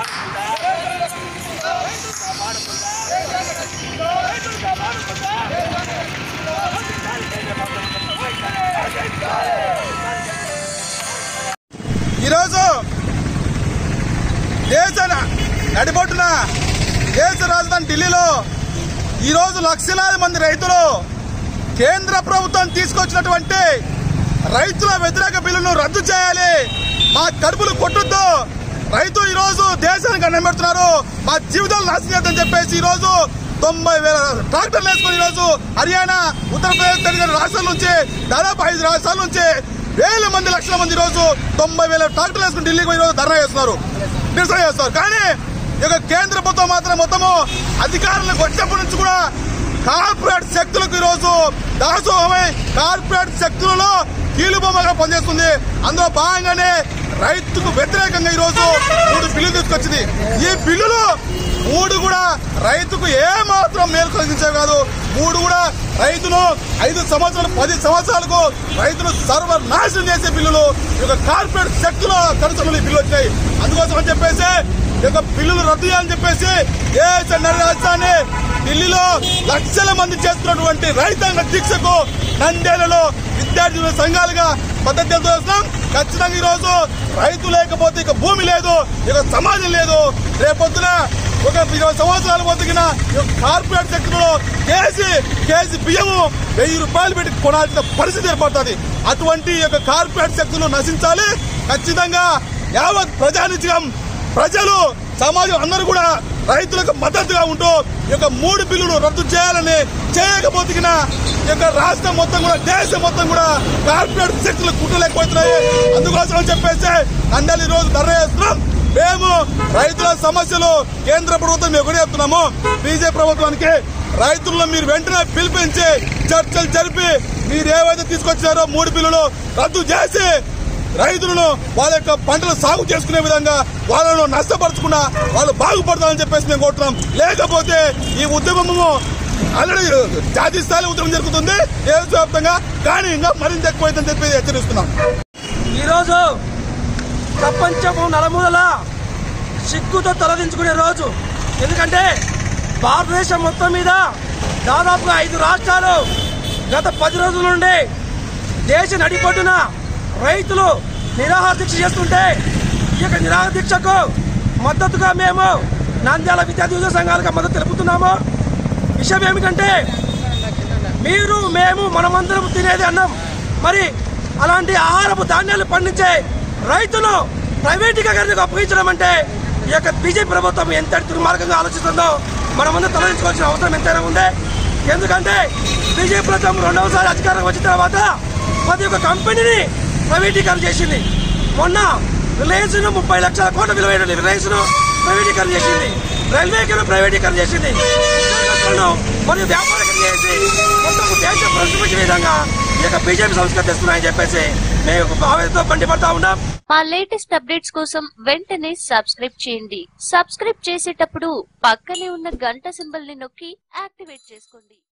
ఈరోజు దేశ నడిబొట్టున దేశ రాజధాని ఢిల్లీలో ఈరోజు లక్షలాది మంది రైతులు కేంద్ర ప్రభుత్వం తీసుకొచ్చినటువంటి రైతుల వ్యతిరేక బిల్లును రద్దు చేయాలి మా కడుపులు కొట్టొద్దు రైతు ఈ రోజు దేశానికి అన్నం పెడుతున్నారు మా జీవితాలు నాశనం చేద్దని చెప్పేసి ఈ రోజు తొంభై వేల ట్రాక్టర్లు వేసుకుని ఈ రోజు హర్యానా ఉత్తరప్రదేశ్ తెలంగాణ రాష్ట్రాల నుంచి దాదాపు ఐదు రాష్ట్రాల నుంచి వేల మంది లక్షల మంది ఈ రోజు తొంభై వేల ట్రాక్టర్లు వేసుకుని ఢిల్లీకి పోయి ఈ రోజు ధర్నా చేస్తున్నారు నిరసన చేస్తారు కానీ ఈ యొక్క కేంద్ర ప్రభుత్వం మాత్రం మొత్తము అధికారులకు వచ్చినప్పటి నుంచి కూడా కార్పొరేట్ శక్తులకు ఈరోజు దాసోహమై కార్పొరేట్ శక్తులలో కీలుబొమ్మగా పనిచేస్తుంది అందులో భాగంగానే రైతుకు వ్యతిరేకంగా ఈరోజు మూడు బిల్లులు తీసుకొచ్చింది ఈ బిల్లులు మూడు కూడా రైతుకు ఏ మాత్రం మేలు కలిగించేవి కాదు మూడు కూడా రైతును ఐదు సంవత్సరాలు పది సంవత్సరాలకు రైతును సర్వనాశనం చేసే బిల్లులు ఈ యొక్క కార్పొరేట్ శక్తుల ఖర్చులు ఈ బిల్లు వచ్చినాయి అందుకోసం అని చెప్పేసి ఈ యొక్క బిల్లులు రద్దు చేయాలని చెప్పేసి దేశ నడి రాజధాని ఢిల్లీలో లక్షల మంది చేస్తున్నటువంటి రైతాంగ దీక్షకు నందేలలో విద్యార్థుల సంఘాలుగా మద్దతు తెలుస్తున్నాం ఖచ్చితంగా ఈ రోజు రైతు లేకపోతే ఇక భూమి లేదు ఇక సమాజం లేదు రేపొద్దున ఒక ఇరవై సంవత్సరాలు బతికిన ఈ యొక్క కార్పొరేట్ సెక్టర్లో కేజీ కేజీ బియ్యము వెయ్యి రూపాయలు పెట్టి కొనాల్సిన పరిస్థితి ఏర్పడుతుంది అటువంటి ఈ యొక్క కార్పొరేట్ శక్తులు నశించాలి ఖచ్చితంగా యావత్ ప్రజానిత్యం ప్రజలు సమాజం అందరూ కూడా రైతులకు మద్దతుగా ఉంటూ ఈ యొక్క మూడు బిల్లులు రద్దు చేయాలని చేయకపోతే గిన ఈ యొక్క రాష్ట్రం మొత్తం కూడా దేశం మొత్తం కూడా కార్పొరేట్ శక్తులు కుట్టలేకపోతున్నాయి అందుకోసం అని చెప్పేసి అందరి ఈ రోజు ధర్నా చేస్తున్నాం మేము రైతుల సమస్యలు కేంద్ర ప్రభుత్వం మేము ఒకటే చెప్తున్నాము బీజేపీ ప్రభుత్వానికి రైతులను మీరు వెంటనే పిలిపించి చర్చలు జరిపి మీరు ఏవైతే తీసుకొచ్చారో మూడు బిల్లులు రద్దు చేసి రైతులను వాళ్ళ యొక్క పంటలు సాగు చేసుకునే విధంగా వాళ్ళను నష్టపరచకుండా వాళ్ళు బాగుపడతామని చెప్పేసి మేము కోరుతున్నాం లేకపోతే ఈ ఉద్యమము ఆల్రెడీ జాతీయ స్థాయిలో ఉద్యమం జరుగుతుంది దేశవ్యాప్తంగా కానీ ఇంకా మరింత ఎక్కువైందని చెప్పి హెచ్చరిస్తున్నాం ఈరోజు ప్రపంచము నలుమూలల సిగ్గుతో తలదించుకునే రోజు ఎందుకంటే భారతదేశం మొత్తం మీద దాదాపుగా ఐదు రాష్ట్రాలు గత పది రోజుల నుండి దేశ నడిపొడ్డున రైతులు నిరాహార దీక్ష చేస్తుంటే ఈ యొక్క నిరాహార దీక్షకు మద్దతుగా మేము నంద్యాల విద్యార్థి యువజన సంఘాలుగా మద్దతు తెలుపుతున్నాము విషయం ఏమిటంటే మీరు మేము మనమందరం తినేది అన్నం మరి అలాంటి ఆహారపు ధాన్యాలు పండించే రైతులు ప్రైవేటీకరణకు అప్పగించడం అంటే ఈ యొక్క బీజేపీ ప్రభుత్వం ఎంత దుర్మార్గంగా ఆలోచిస్తుందో మనమందరం తొలగించుకోవాల్సిన అవసరం ఎంతైనా ఉంది ఎందుకంటే బీజేపీ ప్రభుత్వం రెండవసారి అధికారం వచ్చిన తర్వాత ప్రతి ఒక్క కంపెనీని ప్రైవేటీకరణ చేసింది మొన్న రిలయన్స్ ను ముప్పై లక్షల కోట్ల విలువైన రిలయన్స్ ను ప్రైవేటీకరణ చేసింది రైల్వేకి ప్రైవేటీకరణ చేసింది ఉద్యోగస్తులను మరియు వ్యాపారం చేసి మొత్తం దేశం ప్రశ్నించే విధంగా ఈ యొక్క బీజేపీ సంస్కరణ తెస్తున్నాయని చెప్పేసి మేము ఒక భావంతో మండిపడతా ఉన్నాం మా లేటెస్ట్ అప్డేట్స్ కోసం వెంటనే సబ్స్క్రైబ్ చేయండి సబ్స్క్రైబ్ చేసేటప్పుడు పక్కనే ఉన్న గంట సింబల్ ని నొక్కి యాక్టివేట్ చేసుకోండి